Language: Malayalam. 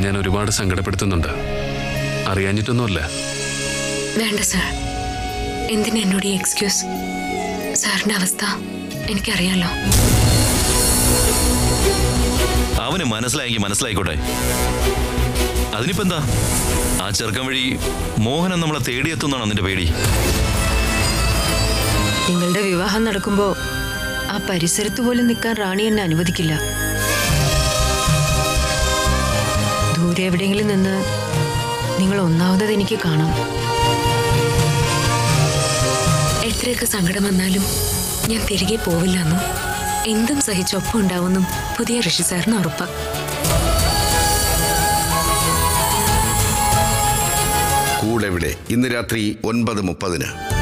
ഞാൻ ഒരുപാട് സങ്കടപ്പെടുത്തുന്നുണ്ട് അറിയാഞ്ഞിട്ടൊന്നുമല്ല വേണ്ട സാർ എന്തിനാ എന്നോട് ഈ എക്സ്ക്യൂസ് സാറിന്റെ അവസ്ഥ എനിക്കറിയാലോ അവന് മനസ്സിലായെങ്കിൽ മനസ്സിലായിക്കോട്ടെ അതിനിപ്പോ എന്താ ആ ചെറുക്കൻ വഴി മോഹനം നമ്മളെ തേടിയെത്തുന്നാണോ നിന്റെ പേടി നിങ്ങളുടെ വിവാഹം നടക്കുമ്പോ ആ പരിസരത്ത് പോലും നിൽക്കാൻ റാണി എന്നെ അനുവദിക്കില്ല ദൂരെ എവിടെയെങ്കിലും നിന്ന് നിങ്ങൾ ഒന്നാമത് എനിക്ക് കാണാം എത്രയൊക്കെ സങ്കടം വന്നാലും ഞാൻ തിരികെ പോവില്ലെന്നും എന്തും സഹിച്ചൊപ്പം ഉണ്ടാവുമെന്നും പുതിയ ഋഷി സാറിന് ഉറപ്പാ കൂടെവിടെ ഇന്ന് രാത്രി ഒൻപത് മുപ്പതിന്